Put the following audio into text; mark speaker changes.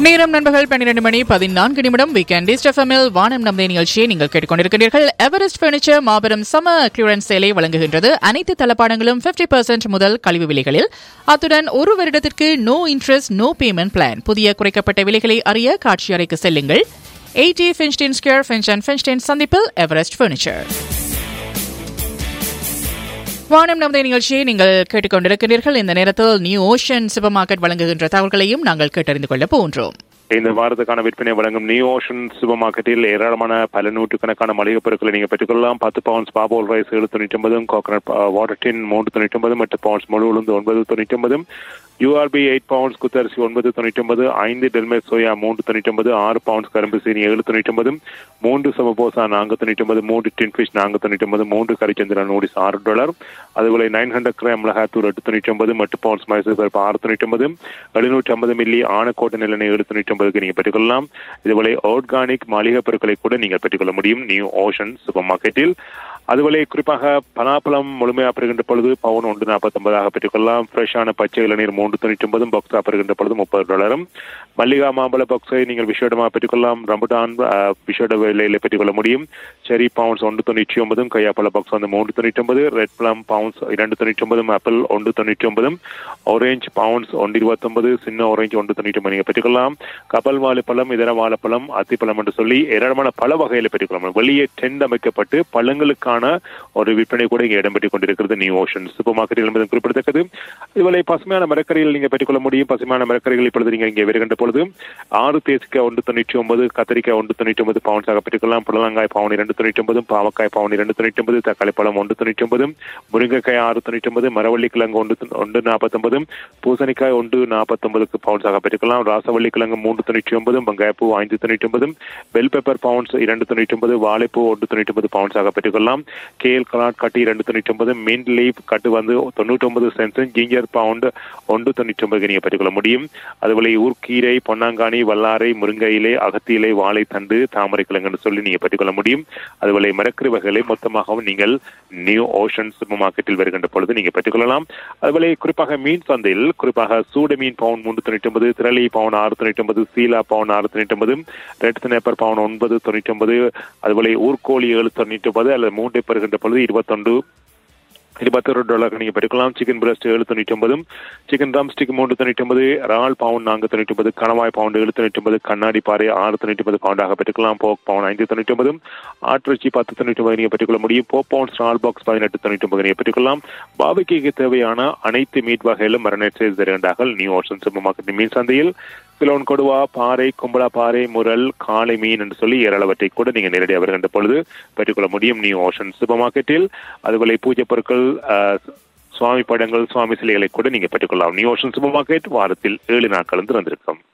Speaker 1: நேரம் நண்பர்கள் பன்னிரண்டு மணி பதினான்கு நிமிடம் வீக்கெண்ட் எஃப்எம்எல் வானம் நம்பே நிகழ்ச்சியை நீங்கள் கேட்டுக்கொண்டிருக்கிறீர்கள் எவரெஸ்ட் பர்னிச்சர் மாபெரும் சம கிளியரன்ஸ் சேலை வழங்குகின்றது அனைத்து தளபாடங்களும் 50% முதல் கழிவு விலைகளில் அத்துடன் ஒரு வருடத்திற்கு no interest no payment plan புதிய குறைக்கப்பட்ட விலைகளை அறிய காட்சி அறைக்கு செல்லுங்கள் எயிட்டி ஃபின்ஸ்டின் ஸ்கொயர் ஃபின்ச் அண்ட் ஃபின்ஸ்டின் சந்திப்பில் எவரெஸ்ட் பர்னிச்சர் வானம் நமது நிகழ்ச்சியை நீங்கள் கேட்டுக்கொண்டிருக்கிறீர்கள் இந்த நேரத்தில் நியூ ஓஷன் சூப்பர் மார்க்கெட் வழங்குகின்ற தகவல்களையும் நாங்கள் கேட்டறிந்து கொள்ள போன்றோம்
Speaker 2: இந்த வாரத்துக்கான விற்பனை வழங்கும் நியூ ஓஷன் சூப்பர் மார்க்கெட்டில் ஏராளமான பல நூற்றுக்கணக்கான மளிகை பொருட்களை நீங்கள் பெற்றுக்கொள்ளலாம் பத்து பவுன்ஸ் பாபோல் ரைஸ் ஏழு தொண்ணூற்றி ஒன்பதும் கோகனட் வாட்டர் டின் மூன்று தொண்ணூற்றி ஒன்பதும் எட்டு பவுன்ஸ் முழு உளுந்து ஒன்பது தொண்ணூற்றி ஒன்பதும் யூஆர்பி எயிட் பவுண்ட்ஸ் குத்தரிசி ஒன்பது தொண்ணூற்றி ஒன்பது ஐந்து டெல்மேட் சோயா மூன்று தொண்ணூற்றி ஒன்பது ஆறு பவுண்ட்ஸ் கரும்பு சீனி ஏழு தொண்ணூற்றி ஒன்பது மூன்று சமபோசா நான்கு தொண்ணூற்றி ஒன்பது மூன்று டின் ஃபிஷ் நான்கு தொண்ணூற்றி ஒன்பது மூன்று கரிச்சந்திரன் நூடிஸ் ஆறு டாலர் அதுபோல நைன் ஹண்ட்ரட் கிராம் மிளகாத்தூர் எட்டு தொண்ணூற்றி ஒன்பது எட்டு பவுண்ட்ஸ் மைசூர் பருப்பு ஆறு தொண்ணூற்றி ஒன்பது எழுநூற்றி ஐம்பது மில்லி ஆனக்கோட்டை நிலனை ஏழு தொண்ணூற்றி ஒன்பதுக்கு நீங்கள் பெற்றுக்கொள்ளலாம் இதுபோல ஆர்கானிக் மளிகை பொருட்களை கூட நீங்கள் பெற்றுக்கொள்ள முடியும் நியூ ஓஷன் சூப்பர் மார்க்கெட்டில் அதுபோல குறிப்பாக பலாப்பழம் முழுமையாக பெறுகின்ற பொழுது பவுன் ஒன்று நாற்பத்தொன்பதாக பெற்றுக்கொள்ளலாம் ஃப்ரெஷ்ஷான பச்சை இளநீர் மூன்று தொண்ணூற்றி ஒன்பதும் பாக்ஸாக பெறுகின்ற பொழுது முப்பது டாலரும் மல்லிகா மாம்பழ பாக்ஸை நீங்கள் விஷேடமாக பெற்றுக்கொள்ளலாம் ரம்புடான் விஷேட விலையில் பெற்றுக்கொள்ள முடியும் செரி பவுன்ஸ் ஒன்று தொண்ணூற்றி ஒன்பதும் கையாப்பழ பாக்ஸ் வந்து மூன்று தொண்ணூற்றி ஒன்பது ரெட் பிளம் பவுன்ஸ் இரண்டு தொண்ணூற்றி ஒன்பதும் ஆப்பிள் ஒன்று தொண்ணூற்றி ஒன்பதும் ஆரேஞ்ச் பவுன்ஸ் ஒன்று இருபத்தொன்பது சின்ன ஆரேஞ்ச் ஒன்று தொண்ணூற்றி ஒன்பது நீங்கள் பெற்றுக்கொள்ளலாம் கபல் வாழைப்பழம் இதர வாழைப்பழம் அத்திப்பழம் என்று சொல்லி ஏராளமான பல வகையில் பெற்றுக்கொள்ளலாம் வெளியே டெண்ட் அமைக்கப்பட்டு பழங்களுக்கான ஒரு விற்பனை கூட இங்கே இடம்பெற்றுக் கொண்டிருக்கிறது நியூ ஓஷன் சூப்பர் மார்க்கெட்டில் என்பது குறிப்பிடத்தக்கது இதுவரை பசுமையான மரக்கறிகள் நீங்கள் பெற்றுக்கொள்ள முடியும் பசுமையான மரக்கறிகள் இப்பொழுது நீங்கள் இங்கே வருகின்ற பொழுது ஆறு தேசிக்காய் ஒன்று தொண்ணூற்றி ஒன்பது கத்திரிக்காய் ஒன்று தொண்ணூற்றி ஒன்பது பவுன்ஸாக பெற்றுக்கொள்ளலாம் புடலங்காய் பவுன் இரண்டு தொண்ணூற்றி ஒன்பதும் பாவக்காய் பவுன் இரண்டு தொண்ணூற்றி ஒன்பது தக்காளி பழம் ஒன்று தொண்ணூற்றி ஒன்பதும் முருங்கைக்காய் ஆறு தொண்ணூற்றி ஒன்பது மரவள்ளி கிழங்கு ஒன்று ஒன்று நாற்பத்தொன்பதும் பூசணிக்காய் ஒன்று நாற்பத்தொன்பதுக்கு பவுன்ஸாக பெற்றுக்கலாம் ராசவள்ளி கிழங்கு மூன்று தொண்ணூற்றி ஒன்பதும் வெங்காயப்பூ ஐந்து தொண்ணூற்றி ஒன்பதும் பெல் பெப்பர் பவுன்ஸ் இரண்டு தொண்ணூற்றி ஒன்பது வாழைப்பூ ஒன்று தொண்ணூற்றி ஒன்பது பவுன்ஸாக பெற்றுக்கொள்ளலாம் கேல் கலாட் கட்டி இரண்டு தொண்ணூற்றி ஒன்பது மின்ட் லீப் கட்டு வந்து தொண்ணூற்றி ஒன்பது சென்ஸும் ஜிஞ்சர் பவுண்ட் ஒன்று தொண்ணூற்றி ஒன்பதுக்கு நீங்கள் பெற்றுக்கொள்ள முடியும் அதுபோல ஊர்க்கீரை பொன்னாங்கானி வல்லாரை முருங்கை இலை அகத்தி இலை வாழைத்தண்டு தாமரை கிழங்குன்னு சொல்லி நீங்கள் பெற்றுக்கொள்ள முடியும் அதுபோல மரக்கறி வகைகளை மொத்தமாகவும் நீங்கள் நியூ ஓஷன் சூப்பர் மார்க்கெட்டில் வருகின்ற பொழுது நீங்கள் பெற்றுக்கொள்ளலாம் அதுபோல குறிப்பாக மீன் சந்தையில் குறிப்பாக சூட மீன் பவுன் மூன்று தொண்ணூற்றி ஒன்பது திரளி பவுன் ஆறு தொண்ணூற்றி ஒன்பது சீலா பவுன் ஆறு தொண்ணூற்றி ஒன்பது ரெட் ஸ்னேப்பர் பவுன் ஒன்பது தொண்ணூற்றி ஒன்பது அதுபோல ஊர்கோழி ஏழு தொண்ணூற்றி ஒன்பது அல்லது மூன்றை பெறுகின்ற பொழுது இருபத்தொன்று இருபத்தொரு டாலர் நீங்கள் பெற்றுக்கலாம் சிக்கன் பிரஸ்ட் ஏழு தொண்ணூற்றி ஒன்பதும் சிக்கன் ரம் ஸ்டிக் மூன்று தொண்ணூற்றி ஒன்பது இறால் பவுண்ட் நான்கு தொண்ணூற்றி ஒன்பது கணவாய் பவுண்ட் ஏழு தொண்ணூற்றி ஒன்பது கண்ணாடி பாறை ஆறு தொண்ணூற்றி ஒன்பது பவுண்டாக பெற்றுக்கலாம் போக் பவுன் ஐந்து தொண்ணூற்றி ஒன்பதும் ஆட்டிறைச்சி பத்து தொண்ணூற்றி ஒன்பது நீங்கள் பெற்றுக்கொள்ள முடியும் போ பவுண்ட் ஸ்டால் பாக்ஸ் பதினெட்டு தொண்ணூற்றி ஒன்பது நீங்கள் பெற்றுக்கொள்ளலாம் பாபிக்கு தேவையான அனைத்து மீட் வகையிலும் மரணேட் செய்து தருகின்றார்கள் நியூ ஓஷன் சூப்பர் மார்க்கெட் மீன் சந்தையில் சிலோன் கொடுவா பாறை கும்பலா பாறை முரல் காளை மீன் என்று சொல்லி ஏராளவற்றை கூட நீங்க நேரடியாக வருகின்ற பொழுது பெற்றுக்கொள்ள முடியும் நியூ ஓஷன் சூப்பர் மார்க்கெட்டில் அதுபோல பூஜை பொருட்கள் சுவாமி படங்கள் சுவாமி சிலைகளை கூட நீங்க பெற்றுக்கொள்ளலாம் நியூ ஓஷன் சூப்பர் மார்க்கெட் வாரத்தில் ஏழு நாட்கள் திறந்திருக்கும்